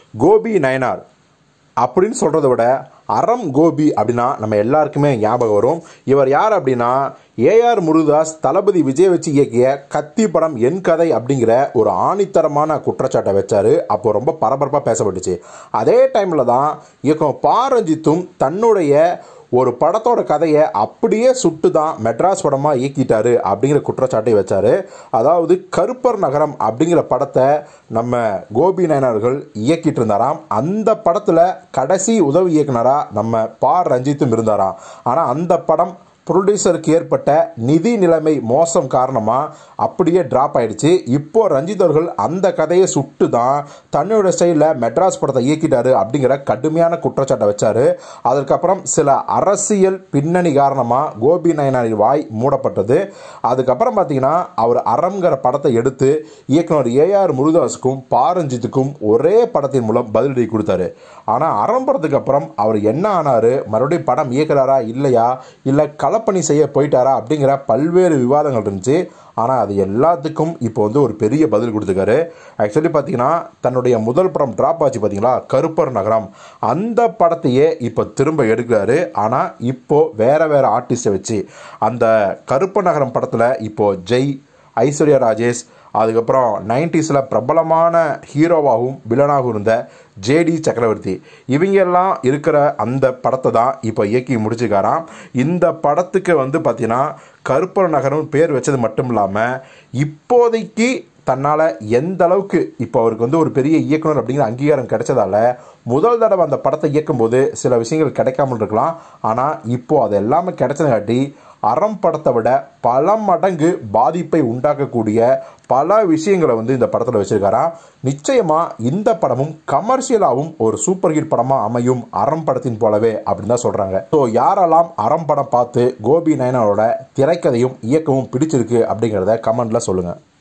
கோபி நயனார் அப்படின்னு சொல்கிறத விட அறம் கோபி அப்படின்னா நம்ம எல்லாருக்குமே ஞாபகம் வரும் இவர் யார் அப்படின்னா ஏஆர் முருகதாஸ் தளபதி விஜய் வச்சு இயக்கிய கத்தி படம் என் கதை அப்படிங்கிற ஒரு ஆணித்தரமான குற்றச்சாட்டை வச்சாரு அப்போ ரொம்ப பரபரப்பாக பேசப்பட்டுச்சு அதே டைமில் தான் இயக்கம் பாரஞ்சித்தும் தன்னுடைய ஒரு படத்தோட கதையை அப்படியே சுட்டு தான் மெட்ராஸ் படமாக இயக்கிட்டாரு அப்படிங்கிற குற்றச்சாட்டை வச்சாரு அதாவது கருப்பர் நகரம் அப்படிங்கிற படத்தை நம்ம கோபி நயனார்கள் இயக்கிட்டு இருந்தாராம் அந்த படத்தில் கடைசி உதவி இயக்குனராக நம்ம பா ரஞ்சித்தும் இருந்தாராம் ஆனால் அந்த படம் ப்ரொடியூசருக்கு ஏற்பட்ட நிதி நிலைமை மோசம் காரணமாக அப்படியே ட்ராப் ஆயிடுச்சு இப்போ ரஞ்சித் அவர்கள் அந்த கதையை சுட்டு தான் தன்னோட ஸ்டைலில் மெட்ராஸ் படத்தை இயக்கிட்டாரு அப்படிங்கிற கடுமையான குற்றச்சாட்டை வச்சாரு அதுக்கப்புறம் சில அரசியல் பின்னணி காரணமாக கோபி நயனாரின் வாய் மூடப்பட்டது அதுக்கப்புறம் பார்த்தீங்கன்னா அவர் அறம்ங்கிற படத்தை எடுத்து இயக்குனர் ஏஆர் முருகதாஸுக்கும் பாரஞ்சித்துக்கும் ஒரே படத்தின் மூலம் பதிலடி கொடுத்தாரு ஆனால் அறம் படத்துக்கு அப்புறம் அவர் என்ன ஆனார் மறுபடியும் படம் இயக்குறாரா இல்லையா இல்லை களப்பணி செய்ய போயிட்டாரா அப்படிங்கிற பல்வேறு விவாதங்கள் இருந்துச்சு ஆனால் அது எல்லாத்துக்கும் இப்போ வந்து ஒரு பெரிய பதில் கொடுத்துருக்காரு ஆக்சுவலி பார்த்தீங்கன்னா தன்னுடைய முதல் படம் ட்ராப் ஆச்சு பார்த்தீங்களா கருப்பர் நகரம் அந்த படத்தையே இப்போ திரும்ப எடுக்கிறாரு ஆனால் இப்போ வேற வேற ஆர்டிஸ்ட்டை வச்சு அந்த கருப்பர் நகரம் படத்தில் இப்போ ஜெய் ஐஸ்வர்யா ராஜேஷ் அதுக்கப்புறம் நைன்டிஸில் பிரபலமான ஹீரோவாகவும் வில்லனாகவும் இருந்த ஜேடி சக்கரவர்த்தி இவங்க எல்லாம் இருக்கிற அந்த படத்தை தான் இப்போ இயக்கி முடிச்சுக்காராம் இந்த படத்துக்கு வந்து பார்த்தீங்கன்னா கருப்பர் நகரம் பேர் வச்சது மட்டும் இல்லாமல் இப்போதைக்கு தன்னால் எந்த அளவுக்கு இப்போ அவருக்கு வந்து ஒரு பெரிய இயக்குனர் அப்படிங்கிற அங்கீகாரம் கிடைச்சதால முதல் தடவை அந்த படத்தை இயக்கும்போது சில விஷயங்கள் கிடைக்காமல் இருக்கலாம் ஆனால் இப்போ அது எல்லாமே கிடைச்சதுங்காட்டி அறம் படத்தை விட பல மடங்கு பாதிப்பை உண்டாக்கக்கூடிய பல விஷயங்களை வந்து இந்த படத்தில் வச்சிருக்காராம் நிச்சயமாக இந்த படமும் கமர்ஷியலாகவும் ஒரு சூப்பர் ஹிட் படமாக அமையும் அறம் படத்தின் போலவே அப்படின்னு தான் சொல்கிறாங்க ஸோ யாரெல்லாம் அறம் படம் பார்த்து கோபி நயனரோட திரைக்கதையும் இயக்கமும் பிடிச்சிருக்கு அப்படிங்கிறத கமெண்ட்டில் சொல்லுங்கள்